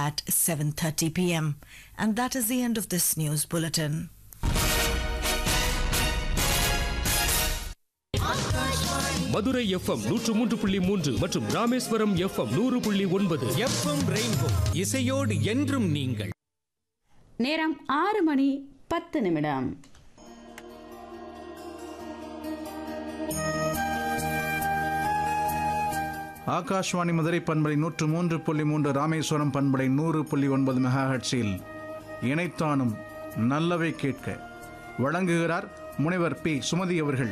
at 7:30 p.m. And that is the end of this news bulletin. Madurai FM நூற்று மூன்று புள்ளி மூன்று மற்றும் ராமேஸ்வரம் எஃப்எம் நூறு புள்ளி ஒன்பது எஃப்எம் ரெயின்போ இசையோடு என்றும் நீங்கள் நேரம் ஆறு மணி பத்து நிமிடம் ஆகாஷ்வாணி மதுரை பண்பலை நூற்று மூன்று புள்ளி மூன்று ராமேஸ்வரம் பண்பலை நூறு புள்ளி ஒன்பது மெகாஹட்ஸில் இணைத்தானும் நல்லவை கேட்க வழங்குகிறார் முனைவர் பி சுமதி அவர்கள்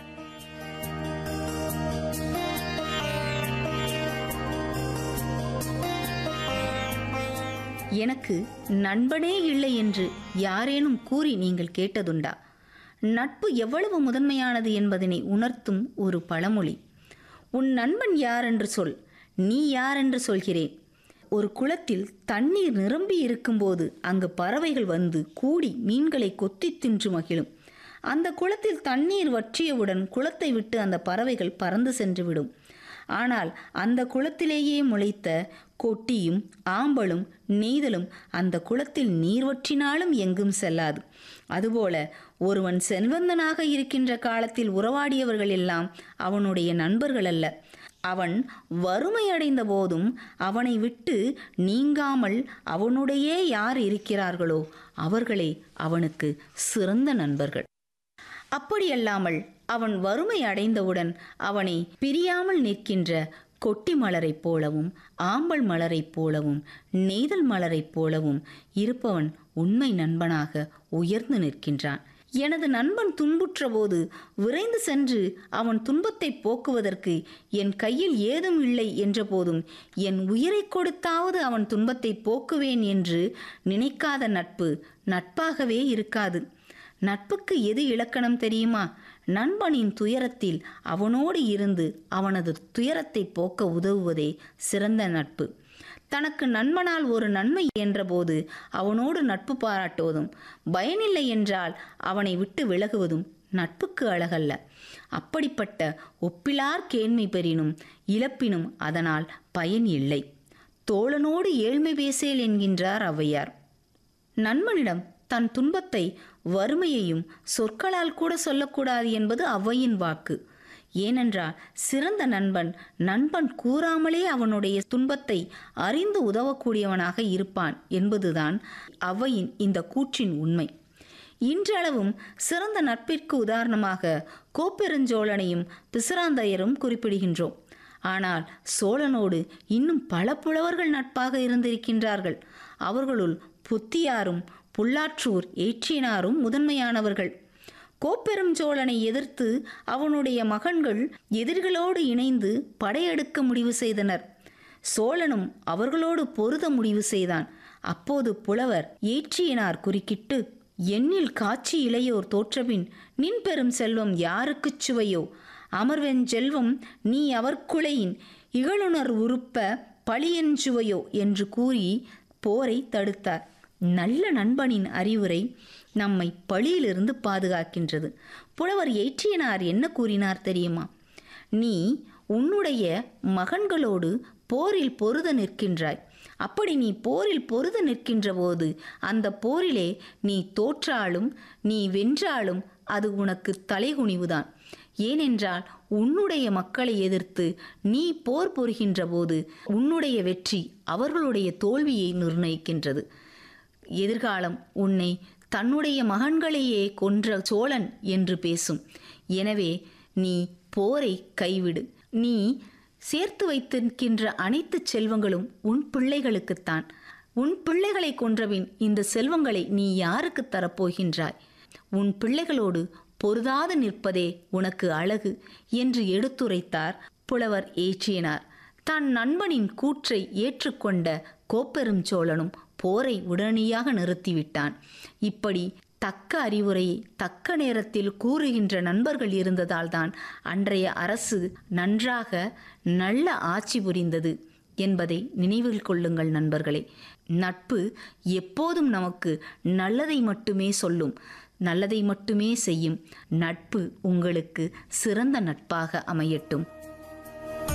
எனக்கு நண்பனே இல்லை என்று யாரேனும் கூறி நீங்கள் கேட்டதுண்டா நட்பு எவ்வளவு முதன்மையானது என்பதனை உணர்த்தும் ஒரு பழமொழி உன் நண்பன் யார் என்று சொல் நீ யார் என்று சொல்கிறேன் ஒரு குளத்தில் தண்ணீர் நிரம்பி இருக்கும்போது அங்கு பறவைகள் வந்து கூடி மீன்களை கொத்தி தின்று மகிழும் அந்த குளத்தில் தண்ணீர் வற்றியவுடன் குளத்தை விட்டு அந்த பறவைகள் பறந்து சென்றுவிடும் ஆனால் அந்த குளத்திலேயே முளைத்த கொட்டியும் ஆம்பலும் நெய்தலும் அந்த குளத்தில் நீர் வற்றினாலும் எங்கும் செல்லாது அதுபோல ஒருவன் செல்வந்தனாக இருக்கின்ற காலத்தில் உறவாடியவர்கள் எல்லாம் அவனுடைய நண்பர்கள் அல்ல அவன் வறுமையடைந்த போதும் அவனை விட்டு நீங்காமல் அவனுடைய யார் இருக்கிறார்களோ அவர்களே அவனுக்கு சிறந்த நண்பர்கள் அப்படியல்லாமல் அவன் வறுமை அடைந்தவுடன் அவனை பிரியாமல் நிற்கின்ற கொட்டி மலரைப் போலவும் ஆம்பல் மலரைப் போலவும் நெய்தல் மலரைப் போலவும் இருப்பவன் உண்மை நண்பனாக உயர்ந்து நிற்கின்றான் எனது நண்பன் துன்புற்ற போது விரைந்து சென்று அவன் துன்பத்தை போக்குவதற்கு என் கையில் ஏதும் இல்லை என்ற போதும் என் உயிரை கொடுத்தாவது அவன் துன்பத்தை போக்குவேன் என்று நினைக்காத நட்பு நட்பாகவே இருக்காது நட்புக்கு எது இலக்கணம் தெரியுமா நண்பனின் துயரத்தில் அவனோடு இருந்து அவனது துயரத்தை போக்க உதவுவதே சிறந்த நட்பு தனக்கு நண்பனால் ஒரு நன்மை என்றபோது அவனோடு நட்பு பாராட்டுவதும் பயனில்லை என்றால் அவனை விட்டு விலகுவதும் நட்புக்கு அழகல்ல அப்படிப்பட்ட ஒப்பிலார் கேண்மை பெறினும் இழப்பினும் அதனால் பயன் இல்லை தோழனோடு ஏழ்மை பேசேல் என்கின்றார் ஔவையார் நண்பனிடம் தன் துன்பத்தை வறுமையையும் சொற்களால் கூட சொல்லக்கூடாது என்பது ஔவையின் வாக்கு ஏனென்றால் சிறந்த நண்பன் நண்பன் கூறாமலே அவனுடைய துன்பத்தை அறிந்து உதவக்கூடியவனாக இருப்பான் என்பதுதான் ஔவையின் இந்த கூற்றின் உண்மை இன்றளவும் சிறந்த நட்பிற்கு உதாரணமாக கோப்பெருஞ்சோழனையும் பிசிராந்தையரும் குறிப்பிடுகின்றோம் ஆனால் சோழனோடு இன்னும் பல புலவர்கள் நட்பாக இருந்திருக்கின்றார்கள் அவர்களுள் புத்தியாரும் புல்லாற்றூர் ஏற்றினாரும் முதன்மையானவர்கள் கோப்பெரும் சோழனை எதிர்த்து அவனுடைய மகன்கள் எதிர்களோடு இணைந்து படையெடுக்க முடிவு செய்தனர் சோழனும் அவர்களோடு பொருத முடிவு செய்தான் அப்போது புலவர் ஏற்றியனார் குறுக்கிட்டு எண்ணில் காட்சி இளையோர் தோற்றபின் நின் பெரும் செல்வம் யாருக்குச் சுவையோ அமர்வென் செல்வம் நீ அவர்குளையின் இகழுணர் உறுப்ப பழியஞ்சுவையோ என்று கூறி போரை தடுத்தார் நல்ல நண்பனின் அறிவுரை நம்மை பழியிலிருந்து பாதுகாக்கின்றது புலவர் ஏற்றியனார் என்ன கூறினார் தெரியுமா நீ உன்னுடைய மகன்களோடு போரில் பொருத நிற்கின்றாய் அப்படி நீ போரில் பொருத நிற்கின்ற போது அந்த போரிலே நீ தோற்றாலும் நீ வென்றாலும் அது உனக்கு தலைகுனிவுதான் ஏனென்றால் உன்னுடைய மக்களை எதிர்த்து நீ போர் புரிகின்ற போது உன்னுடைய வெற்றி அவர்களுடைய தோல்வியை நிர்ணயிக்கின்றது எதிர்காலம் உன்னை தன்னுடைய மகன்களையே கொன்ற சோழன் என்று பேசும் எனவே நீ போரை கைவிடு நீ சேர்த்து வைத்திருக்கின்ற அனைத்து செல்வங்களும் உன் பிள்ளைகளுக்குத்தான் உன் பிள்ளைகளை கொன்றபின் இந்த செல்வங்களை நீ யாருக்கு தரப்போகின்றாய் உன் பிள்ளைகளோடு பொருதாது நிற்பதே உனக்கு அழகு என்று எடுத்துரைத்தார் புலவர் ஏற்றியனார் தன் நண்பனின் கூற்றை ஏற்றுக்கொண்ட கோப்பெரும் சோழனும் போரை உடனடியாக நிறுத்திவிட்டான் இப்படி தக்க அறிவுரையை தக்க நேரத்தில் கூறுகின்ற நண்பர்கள் இருந்ததால்தான் அன்றைய அரசு நன்றாக நல்ல ஆட்சி புரிந்தது என்பதை நினைவில் கொள்ளுங்கள் நண்பர்களே நட்பு எப்போதும் நமக்கு நல்லதை மட்டுமே சொல்லும் நல்லதை மட்டுமே செய்யும் நட்பு உங்களுக்கு சிறந்த நட்பாக அமையட்டும்